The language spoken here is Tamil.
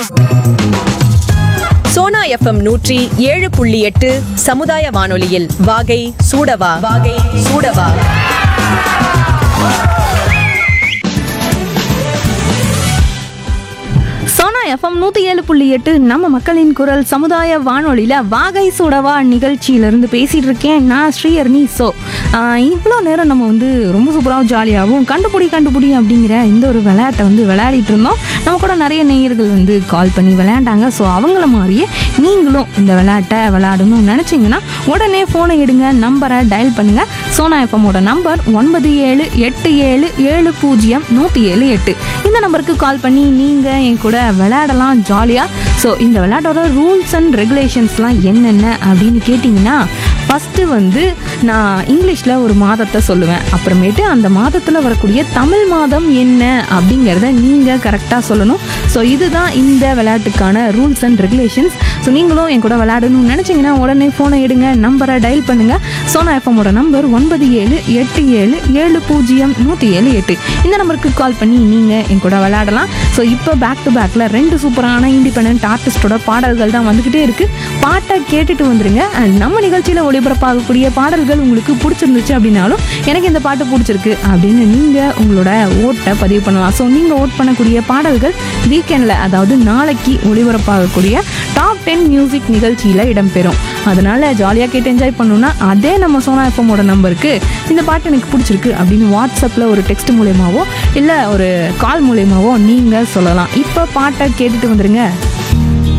சோனா எஃப்எம் நூற்றி ஏழு புள்ளி எட்டு சமுதாய வானொலியில் வாகை சூடவா வாகை சூடவா சோனா எஃப்எம் நூற்றி ஏழு புள்ளி எட்டு நம்ம மக்களின் குரல் சமுதாய வானொலியில் வாகை சுடவா நிகழ்ச்சியிலேருந்து பேசிகிட்டு இருக்கேன் நான் ஸ்ரீஹர்னி ஸோ இவ்வளோ நேரம் நம்ம வந்து ரொம்ப சூப்பராகவும் ஜாலியாகவும் கண்டுபிடி கண்டுபிடி அப்படிங்கிற இந்த ஒரு விளையாட்டை வந்து விளையாடிட்டு இருந்தோம் நம்ம கூட நிறைய நேயர்கள் வந்து கால் பண்ணி விளையாண்டாங்க ஸோ அவங்கள மாதிரியே நீங்களும் இந்த விளையாட்டை விளையாடணும்னு நினச்சிங்கன்னா உடனே ஃபோனை எடுங்க நம்பரை டயல் பண்ணுங்கள் சோனா எஃப்எம்மோட நம்பர் ஒன்பது ஏழு எட்டு ஏழு ஏழு பூஜ்ஜியம் நூற்றி ஏழு எட்டு இந்த நம்பருக்கு கால் பண்ணி நீங்கள் என் கூட விளையாடலாம் ஜாலியாக ஸோ இந்த விளையாட்டோட ரூல்ஸ் அண்ட் ரெகுலேஷன்ஸ்லாம் என்னென்ன அப்படின்னு கேட்டிங்கன்னா ஃபஸ்ட்டு வந்து நான் இங்கிலீஷில் ஒரு மாதத்தை சொல்லுவேன் அப்புறமேட்டு அந்த மாதத்தில் வரக்கூடிய தமிழ் மாதம் என்ன அப்படிங்கிறத நீங்கள் கரெக்டாக சொல்லணும் ஸோ இதுதான் இந்த விளையாட்டுக்கான ரூல்ஸ் அண்ட் ரெகுலேஷன்ஸ் ஸோ நீங்களும் என் கூட விளையாடணும்னு நினச்சிங்கன்னா உடனே ஃபோனை எடுங்க நம்பரை டயல் பண்ணுங்கள் சோனா எஃப்எம்மோட நம்பர் ஒன்பது ஏழு எட்டு ஏழு ஏழு பூஜ்ஜியம் நூற்றி ஏழு எட்டு இந்த நம்பருக்கு கால் பண்ணி நீங்கள் என் கூட விளையாடலாம் ஸோ இப்போ பேக் டு பேக்கில் ரெண்டு சூப்பரான இண்டிபெண்ட் ஆர்டிஸ்டோட பாடல்கள் தான் வந்துக்கிட்டே இருக்குது பாட்டை கேட்டுட்டு வந்துருங்க அண்ட் நம்ம நிகழ்ச்சியில் ஒளிபரப்பாகக்கூடிய பாடல்கள் உங்களுக்கு பிடிச்சிருந்துச்சு அப்படின்னாலும் எனக்கு இந்த பாட்டு பிடிச்சிருக்கு அப்படின்னு நீங்கள் உங்களோட ஓட்டை பதிவு பண்ணலாம் ஸோ நீங்கள் ஓட் பண்ணக்கூடிய பாடல்கள் வீக்கெண்டில் அதாவது நாளைக்கு ஒளிபரப்பாகக்கூடிய டாப் டென் மியூசிக் நிகழ்ச்சியில் இடம்பெறும் அதனால ஜாலியாக கேட்டு என்ஜாய் பண்ணணும்னா அதே நம்ம சோனா எஃப்எம்மோட நம்பருக்கு இந்த பாட்டு எனக்கு பிடிச்சிருக்கு அப்படின்னு வாட்ஸ்அப்பில் ஒரு டெக்ஸ்ட் மூலயமாவோ இல்லை ஒரு கால் மூலயமாவோ நீங்கள் சொல்லலாம் இப்போ பாட்டை கேட்டுட்டு வந்துருங்க